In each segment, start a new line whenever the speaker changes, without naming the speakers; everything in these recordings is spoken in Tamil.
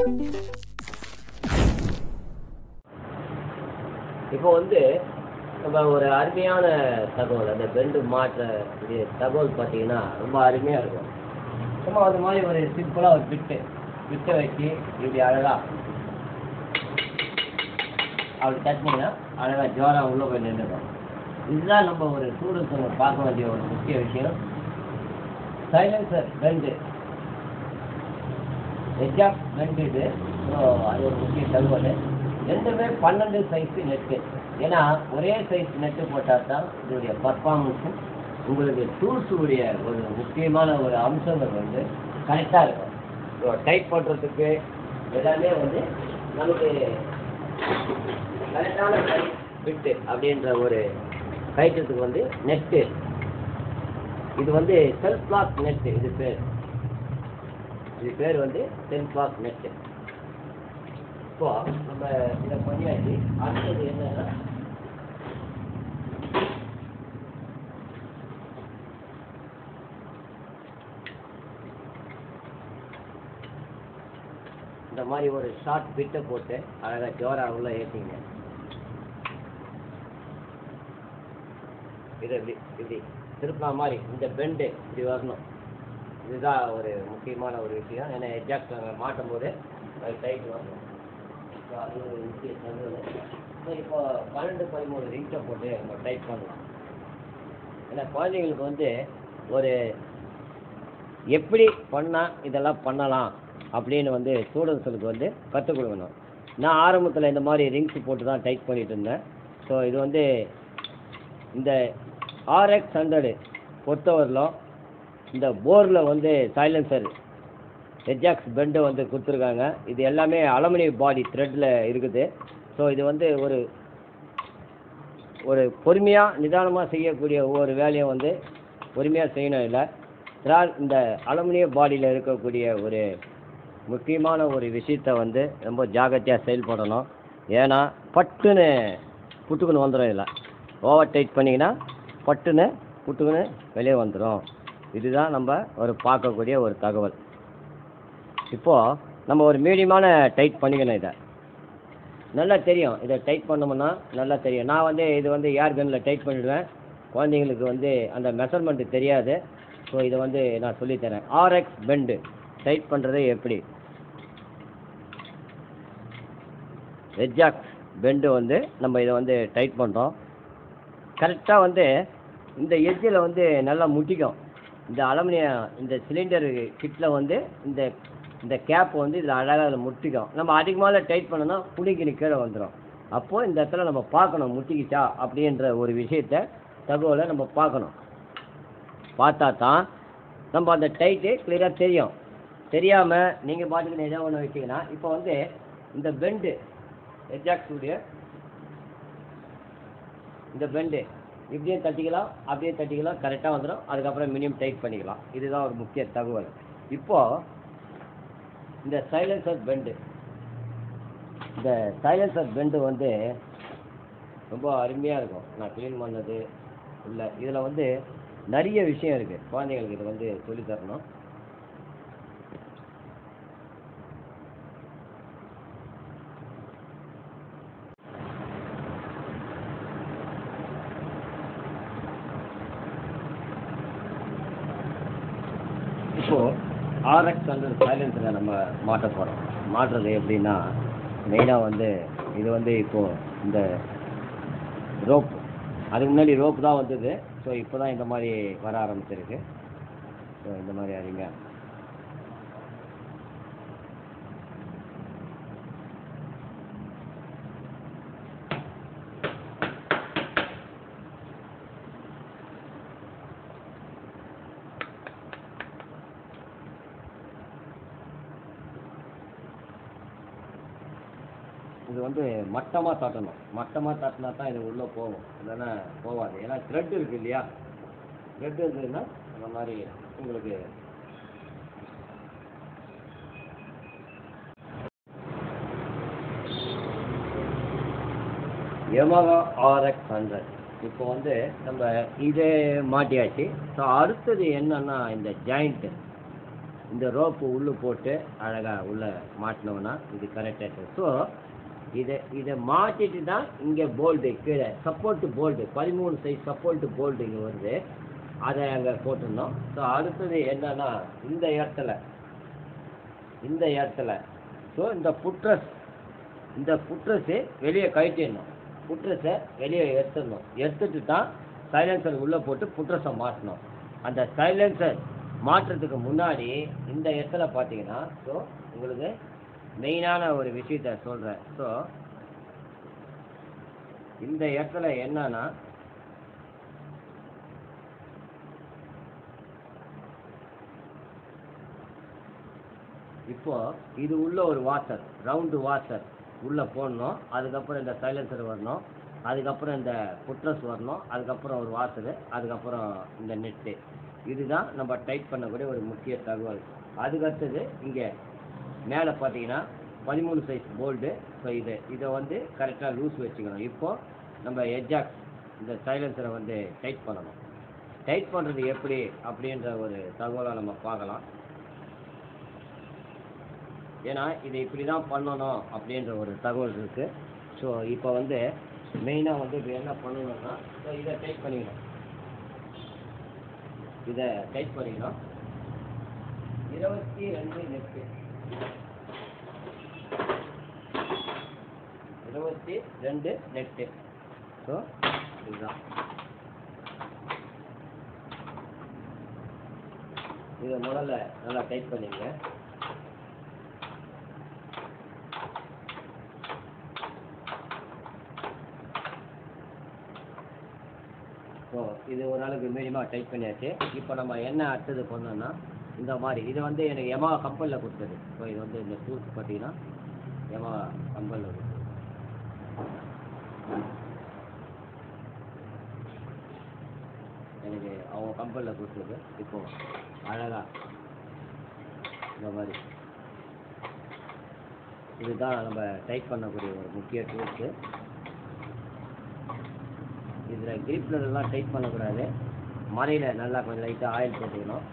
இப்போ வந்து நம்ம ஒரு அருமையான தகவல் அந்த பெண்டு மாற்ற இது தகவல் பார்த்தீங்கன்னா ரொம்ப அருமையாக இருக்கும் சும்மா அது மாதிரி ஒரு சிம்பிளாக ஒரு பிட்டு பிட்டை வச்சு இப்படி அழகா அப்படி டச் பண்ணினா அழகா ஜோரா உள்ள போய் நின்றுடும் இதுதான் நம்ம ஒரு ஸ்டூடெண்ட்ஸ் பார்க்க வேண்டிய ஒரு முக்கிய விஷயம் சைலன்சர் பெண்டு எக்ஸாக்ட் பெண்டு இது ஸோ அது ஒரு முக்கிய தகவல் ரெண்டுமே பன்னெண்டு சைஸ் நெட்டு ஏன்னா ஒரே சைஸ் நெட்டு போட்டால் தான் இதோடைய பர்ஃபார்மன்ஸும் உங்களுக்கு டூல்ஸுடைய ஒரு முக்கியமான ஒரு அம்சங்கள் வந்து கரெக்டாக இருக்கும் ஸோ டைப் பண்ணுறதுக்கு எல்லாமே வந்து நமக்கு கரெக்டான சைஸ் பிட்டு அப்படின்ற ஒரு கைட்டத்துக்கு வந்து நெட்டு இது வந்து செல்ஃப் பிளாக் நெட் இது பேர் இது பேர் வந்து செல்ஃப் பிளாக் நெட் இப்போ நம்ம இதை பண்ணியாச்சு அடுத்தது என்னன்னா இந்த மாதிரி ஒரு ஷார்ட் பிட்டை போட்டு அழகாக ஜோரா உள்ள ஏற்றிங்க இது இப்படி இப்படி திருப்பினா மாதிரி இந்த பெண்டு இப்படி வரணும் இதுதான் ஒரு முக்கியமான ஒரு விஷயம் ஏன்னா எக்ஸாக்ட் மாட்டும் போது அது டைட் வரணும் ஸோ அது ஒரு முக்கிய தகவல் ஸோ இப்போ பன்னெண்டு பதிமூணு ரிங்ஸை போட்டு நம்ம டைப் பண்ணலாம் ஏன்னா குழந்தைங்களுக்கு வந்து ஒரு எப்படி பண்ணால் இதெல்லாம் பண்ணலாம் அப்படின்னு வந்து ஸ்டூடெண்ட்ஸுக்கு வந்து கற்றுக் கொடுக்கணும் நான் ஆரம்பத்தில் இந்த மாதிரி ரிங்ஸ் போட்டு தான் டைப் பண்ணிட்டு இருந்தேன் ஸோ இது வந்து இந்த ஆர்எக்ஸ் ஹண்ட்ரடு பொறுத்தவரையிலும் இந்த போரில் வந்து சைலன்சர் எஜாக்ஸ் பெண்டு வந்து கொடுத்துருக்காங்க இது எல்லாமே அலுமினியம் பாடி த்ரெட்டில் இருக்குது ஸோ இது வந்து ஒரு ஒரு பொறுமையாக நிதானமாக செய்யக்கூடிய ஒவ்வொரு வேலையும் வந்து பொறுமையாக செய்யணும் இல்லை இதனால் இந்த அலுமினிய பாடியில் இருக்கக்கூடிய ஒரு முக்கியமான ஒரு விஷயத்தை வந்து ரொம்ப ஜாகிரதையாக செயல்படணும் ஏன்னா பட்டுன்னு புட்டுக்குன்னு வந்துடும் இதில் ஓவர் டைட் பண்ணிங்கன்னா பட்டுன்னு புட்டுக்குன்னு வெளியே வந்துடும் இதுதான் நம்ம ஒரு பார்க்கக்கூடிய ஒரு தகவல் இப்போது நம்ம ஒரு மீடியமான டைட் பண்ணிக்கணும் இதை நல்லா தெரியும் இதை டைட் பண்ணோம்னா நல்லா தெரியும் நான் வந்து இது வந்து ஏர் கன்னில் டைட் பண்ணிவிடுவேன் குழந்தைங்களுக்கு வந்து அந்த மெஷர்மெண்ட்டு தெரியாது ஸோ இதை வந்து நான் சொல்லித்தரேன் ஆர்எக்ஸ் பெண்டு டைட் பண்ணுறது எப்படி எஜாக்ஸ் பெண்டு வந்து நம்ம இதை வந்து டைட் பண்ணுறோம் கரெக்டாக வந்து இந்த எட்ஜில் வந்து நல்லா முட்டிக்கும் இந்த அலுமினியம் இந்த சிலிண்டர் கிட்டில் வந்து இந்த இந்த கேப் வந்து இதில் அழகாக அதில் முட்டிக்கும் நம்ம அதிகமாக டைட் பண்ணோம்னா புடிக்கினு கீழே வந்துடும் அப்போது இந்த இடத்துல நம்ம பார்க்கணும் முட்டிக்கிச்சா அப்படின்ற ஒரு விஷயத்த தகவலை நம்ம பார்க்கணும் பார்த்தா தான் நம்ம அந்த டைட்டு கிளியராக தெரியும் தெரியாமல் நீங்கள் பாட்டுக்கு ஏதோ ஒன்று வச்சிங்கன்னா இப்போ வந்து இந்த பெண்டு எஜாக்ஸுடைய இந்த பெண்டு இப்படியும் தட்டிக்கலாம் அப்படியே தட்டிக்கலாம் கரெக்டாக வந்துடும் அதுக்கப்புறம் மினிமம் டைட் பண்ணிக்கலாம் இதுதான் ஒரு முக்கிய தகவல் இப்போது இந்த சைலன்சர் பெண்டு இந்த சைலன்சர் பெண்டு வந்து ரொம்ப அருமையாக இருக்கும் நான் க்ளீன் பண்ணது இல்லை இதில் வந்து நிறைய விஷயம் இருக்குது குழந்தைங்களுக்கு இதை வந்து சொல்லித் தரணும் இப்போது ஆர்எக்ஸ் ஹண்ட்ரட் சைலன்ஸில் நம்ம மாட்ட போகிறோம் மாட்டுறது எப்படின்னா மெயினாக வந்து இது வந்து இப்போது இந்த ரோப் அதுக்கு முன்னாடி ரோப் தான் வந்தது ஸோ இப்போ தான் இந்த மாதிரி வர ஆரம்பிச்சிருக்கு ஸோ இந்த மாதிரி அறிங்க இது வந்து மட்டமாக தட்டணும் மட்டமாக தட்டினா தான் இது உள்ளே போகும் இல்லைன்னா போகாது ஏன்னா த்ரெட் இருக்கு இல்லையா த்ரெட் இருந்ததுன்னா அந்த மாதிரி உங்களுக்கு Yamaha RX ஹண்ட்ரட் இப்போ வந்து நம்ம இதே மாட்டியாச்சு ஸோ அடுத்தது என்னன்னா இந்த ஜாயிண்ட்டு இந்த ரோப்பு உள்ளே போட்டு அழகாக உள்ளே மாட்டினோம்னா இது கரெக்டாக ஸோ இதை இதை மாட்டிட்டு தான் இங்கே போல்டு கீழே சப்போர்ட் போல்டு பதிமூணு சைஸ் சப்போர்ட் போல்டு இங்கே வருது அதை அங்கே போட்டிருந்தோம் ஸோ அடுத்தது என்னன்னா இந்த இடத்துல இந்த இடத்துல ஸோ இந்த புட்ரஸ் இந்த புட்ரஸு வெளியே கழட்டிடணும் புட்ரஸை வெளியே எடுத்துடணும் எடுத்துட்டு தான் சைலன்சர் உள்ளே போட்டு புட்ரஸை மாட்டணும் அந்த சைலன்சர் மாட்டுறதுக்கு முன்னாடி இந்த இடத்துல பார்த்தீங்கன்னா ஸோ உங்களுக்கு மெயினான ஒரு விஷயத்த சொல்கிறேன் ஸோ இந்த இடத்துல என்னன்னா இப்போ இது உள்ள ஒரு வாசர் ரவுண்டு வாசர் உள்ள போடணும் அதுக்கப்புறம் இந்த சைலன்சர் வரணும் அதுக்கப்புறம் இந்த புட்ரஸ் வரணும் அதுக்கப்புறம் ஒரு வாசர் அதுக்கப்புறம் இந்த நெட்டு இதுதான் நம்ம டைட் பண்ணக்கூடிய ஒரு முக்கிய தகவல் அதுக்கடுத்தது இங்கே மேலே பார்த்தீங்கன்னா பதிமூணு சைஸ் போல்டு ஸோ இது இதை வந்து கரெக்டாக லூஸ் வச்சுக்கணும் இப்போ நம்ம எஜாக்ஸ் இந்த சைலன்சரை வந்து டைட் பண்ணணும் டைட் பண்ணுறது எப்படி அப்படின்ற ஒரு தகவலை நம்ம பார்க்கலாம் ஏன்னா இதை இப்படி தான் பண்ணணும் அப்படின்ற ஒரு தகவல் இருக்குது ஸோ இப்போ வந்து மெயினாக வந்து இப்போ என்ன பண்ணணும்னா ஸோ இதை டைட் பண்ணிக்கணும் இதை டைட் பண்ணிக்கணும் இருபத்தி ரெண்டு நெட்டு இருபத்தி ரெண்டு நெட்டு ஸோ இதுதான் இதை முதல்ல நல்லா டைட் பண்ணிங்க ஸோ இது ஓரளவுக்கு மீடியமாக டைப் பண்ணியாச்சு இப்போ நம்ம என்ன அடுத்தது பண்ணோம்னா இந்த மாதிரி இது வந்து எனக்கு எமா கம்பெனியில் கொடுத்தது ஸோ இது வந்து இந்த டூல்ஸ் பார்த்தீங்கன்னா எமா கம்பெனியில் கொடுத்தது எனக்கு அவங்க கம்பெனியில் கொடுத்தது இப்போ அழகா இந்த மாதிரி இதுதான் நம்ம டைப் பண்ணக்கூடிய ஒரு முக்கிய டூல்ஸு இதில் கிரிப்பில் எல்லாம் டைட் பண்ணக்கூடாது மறையில் நல்லா கொஞ்சம் லைட்டாக ஆயில் போட்டுக்கணும்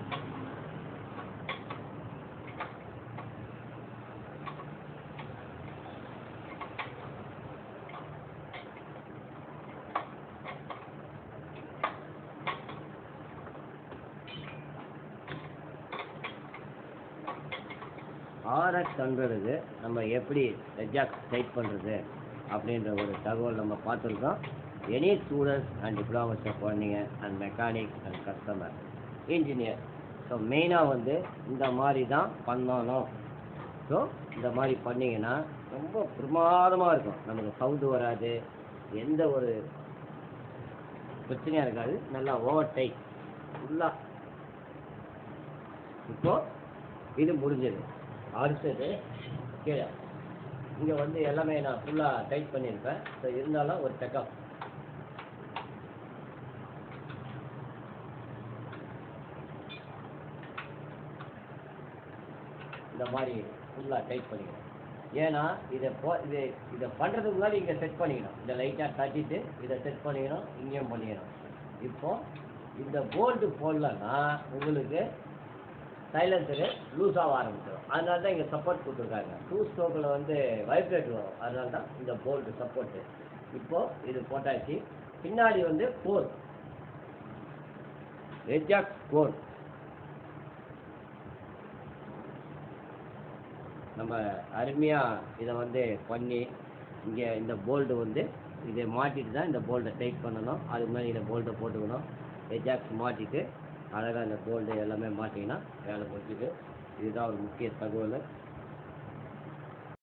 ஆர்எக்ஸ் ஹண்ட்ரடுக்கு நம்ம எப்படி எஜாக்ஸ் டைட் பண்ணுறது அப்படின்ற ஒரு தகவல் நம்ம பார்த்துருக்கோம் எனி ஸ்டூடெண்ட்ஸ் அண்ட் டிப்ளமோஸ் குழந்தைங்க and mechanic and customer engineer so மெயினாக வந்து இந்த மாதிரி தான் பண்ணணும் ஸோ இந்த மாதிரி பண்ணிங்கன்னா ரொம்ப பிரமாதமாக இருக்கும் நமக்கு சவுண்டு வராது எந்த ஒரு பிரச்சனையாக இருக்காது நல்லா ஓவர் டைட் ஃபுல்லாக இப்போ இது முடிஞ்சது அடுத்தது கீழே இங்கே வந்து எல்லாமே நான் ஃபுல்லாக டைட் பண்ணியிருப்பேன் ஸோ இருந்தாலும் ஒரு செக்கப் இந்த மாதிரி ஃபுல்லாக டைட் பண்ணிக்கணும் ஏன்னா இதை போ இது இதை பண்ணுறதுக்கு முன்னாடி இங்கே செட் பண்ணிக்கணும் இந்த லைட்டாக தட்டிட்டு இதை செட் பண்ணிக்கணும் இங்கேயும் பண்ணிக்கணும் இப்போ இந்த போல்ட்டு போடலன்னா உங்களுக்கு சைலன்சரு லூஸ் ஆக ஆரம்பிச்சிடும் அதனால தான் இங்கே சப்போர்ட் கொடுத்துருக்காங்க டூ ஸ்ட்ரோக்கில் வந்து வைப்ரேட் வரும் அதனால தான் இந்த போல்ட்டு சப்போர்ட்டு இப்போது இது போட்டாச்சு பின்னாடி வந்து கோர் எஜாக் கோர் நம்ம அருமையாக இதை வந்து பண்ணி இங்கே இந்த போல்டு வந்து இதை மாட்டிட்டு தான் இந்த போல்டை டைட் பண்ணணும் அது மாதிரி இந்த போல்ட்டை போட்டுக்கணும் எஜாக்ஸ் மாட்டிட்டு அழகாக இந்த போல்டு எல்லாமே மாட்டிங்கன்னா வேலை முடிஞ்சுது இதுதான் ஒரு முக்கிய தகவல்